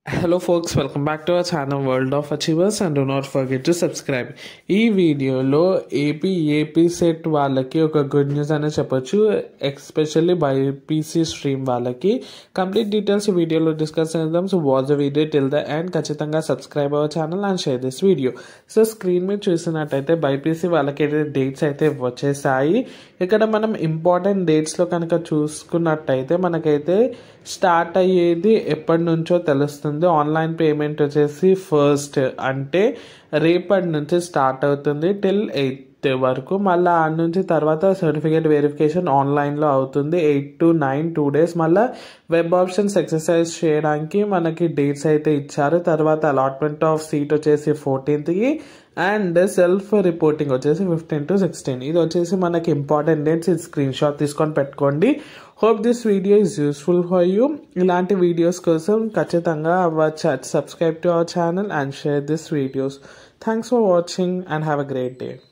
Hello folks, welcome back to our channel World of Achievers and do not forget to subscribe. ఈ వీడియోలో AP AP set వాళ్ళకి ఒక good news అనే చెప్పొచ్చు especially BiPC stream వాళ్ళకి complete details ఈ వీడియోలో డిస్కస్ చేద్దాం so watch the video till the and ఖచ్చితంగా subscribe our channel and share this video so screen మీద చూసినట్టయితే బైపీసీ వాళ్ళకి అయితే డేట్స్ అయితే వచ్చేసాయి ఇక్కడ మనం ఇంపార్టెంట్ డేట్స్లో కనుక చూసుకున్నట్టయితే మనకైతే స్టార్ట్ అయ్యేది ఎప్పటి నుంచో తెలుస్తుంది ఆన్లైన్ పేమెంట్ వచ్చేసి ఫస్ట్ అంటే రేపటి నుంచి స్టార్ట్ అవుతుంది టిల్ ఎయిత్ వరకు మళ్ళీ ఆ నుంచి తర్వాత సర్టిఫికేట్ వెరిఫికేషన్ ఆన్లైన్లో అవుతుంది eight to nine two days మళ్ళీ వెబ్ ఆప్షన్స్ ఎక్సర్సైజ్ చేయడానికి మనకి డేట్స్ అయితే ఇచ్చారు తర్వాత అలాట్మెంట్ ఆఫ్ సీట్ వచ్చేసి ఫోర్టీన్త్కి అండ్ సెల్ఫ్ రిపోర్టింగ్ వచ్చేసి ఫిఫ్టీన్ టు సిక్స్టీన్ ఇది వచ్చేసి మనకి ఇంపార్టెంట్ డేట్స్ ఇది స్క్రీన్ షాట్ తీసుకొని పెట్టుకోండి hope this video is useful for you ఇలాంటి వీడియోస్ కోసం ఖచ్చితంగా our subscribe to our channel and share this videos thanks for watching and have a great day